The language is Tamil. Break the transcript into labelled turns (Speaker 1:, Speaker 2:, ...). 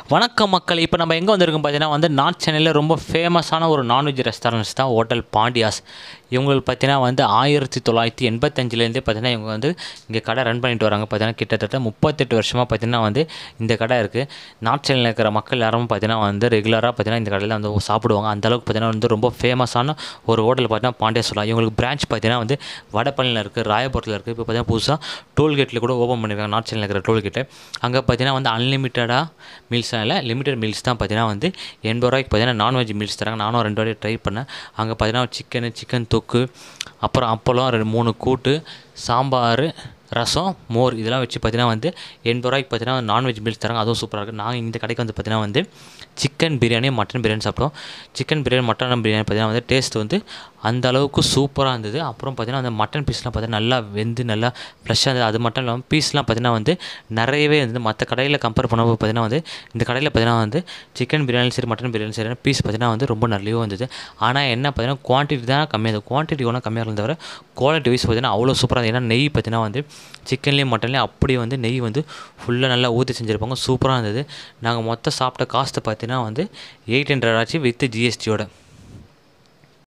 Speaker 1: வணக்கம் மக்கள் இப்போ நம்ம எங்கே வந்திருக்கோம் பார்த்தீங்கன்னா வந்து நார்த் சென்னையில் ரொம்ப ஃபேமஸான ஒரு நான்வெஜ் ரெஸ்டாரண்ட்ஸ் தான் ஹோட்டல் பாண்டியாஸ் இவங்களுக்கு பார்த்தீங்கன்னா வந்து ஆயிரத்தி தொள்ளாயிரத்தி எண்பத்தஞ்சிலேருந்தே பார்த்தீங்கன்னா இவங்க வந்து இங்கே கடை ரன் பண்ணிட்டு வராங்க பார்த்தீங்கன்னா கிட்டத்தட்ட முப்பத்தெட்டு வருஷமாக பார்த்தீங்கன்னா வந்து இந்த கடை இருக்குது நார்த் சென்னையில் இருக்கிற மக்கள் யாரும் பார்த்தீங்கன்னா வந்து ரெகுலராக பார்த்தீங்கன்னா இந்த கடையில் வந்து சாப்பிடுவாங்க அந்த அளவுக்கு பார்த்தீங்கன்னா வந்து ரொம்ப ஃபேமஸான ஒரு ஹோட்டல் பார்த்தீங்கன்னா பாண்டியாஸ் சொல்லலாம் இவங்களுக்கு பிரான்ச் பார்த்தீங்கன்னா வந்து வடபழனியில் இருக்குது ராயபுரத்தில் இருக்குது இப்போ பார்த்தீங்கன்னா புதுசாக டோல்கேட்டில் கூட ஓப்பன் பண்ணியிருக்காங்க நார்த் சென்னையில் இருக்கிற டோல்கேட்டு அங்கே பார்த்தீங்கன்னா வந்து அன்லிமிட்டடாக மீல்ஸ் இல்லை லிமிட்டட் மீல்ஸ் தான் பார்த்தீங்கன்னா வந்து எண்பது ரூபாய்க்கு பார்த்தீங்கன்னா நான்வெஜ் மீல்ஸ் தராங்க நானும் ரெண்டு வாட்டி ட்ரை பண்ணேன் அங்கே பார்த்தீங்கன்னா சிக்கனு சிக்கன் தொக்கு அப்புறம் அப்பளம் ரெண்டு மூணு கூட்டு சாம்பார் ரசம் மோர் இதெல்லாம் வச்சு பார்த்தீங்கன்னா வந்து எண்பது ரூபாய்க்கு பார்த்தீங்கன்னா நான்வெஜ் மீல்ஸ் தராங்க அதுவும் சூப்பராக இருக்குது நாங்கள் இந்த கடைக்கு வந்து பார்த்தீங்கன்னா வந்து சிக்கன் பிரியாணி மட்டன் பிரியாணி சாப்பிட்டோம் சிக்கன் பிரியாணி மட்டன் பிரியாணி பார்த்தீங்கன்னா வந்து டேஸ்ட் வந்து அந்த அளவுக்கு சூப்பராக இருந்தது அப்புறம் பார்த்தீங்கன்னா அந்த மட்டன் பீஸ்லாம் பார்த்தீங்கன்னா நல்லா வெந்து நல்லா ஃப்ரெஷ்ஷாக இருந்தது அது மட்டும் இல்லாமல் பீஸ்லாம் பார்த்தீங்கன்னா வந்து நிறையவே இருந்தது மற்ற கடையில் கம்பேர் பண்ணும்போது பார்த்தீங்கன்னா வந்து இந்த கடையில் பார்த்தீங்கன்னா வந்து சிக்கன் பிரியாணி சரி மட்டன் பிரியாணி சரி பீஸ் பார்த்தீங்கன்னா வந்து ரொம்ப நிறையவே இருந்தது ஆனால் என்ன பார்த்தீங்கன்னா குவான்டிட்டி தான் கம்மியாக இருந்தது குவான்டிட்டி ஒன்றும் கம்மியாக இருந்தது தவிர குவாலிட்டி வைஸ் பார்த்தீங்கன்னா அவ்வளோ சூப்பராக இருந்தது ஏன்னா நெய் பார்த்தீங்கன்னா வந்து சிக்கன்லேயும் மட்டன்லேயும் அப்படியே வந்து நெய் வந்து ஃபுல்லாக நல்லா ஊற்றி செஞ்சுருப்பாங்க சூப்பராக இருந்தது நாங்கள் மொத்தம் சாப்பிட்ட காஸ்ட்டு பார்த்தீங்கன்னா வந்து எயிட் ஹண்ட்ரட் ஆச்சு வித் ஜிஎஸ்டியோட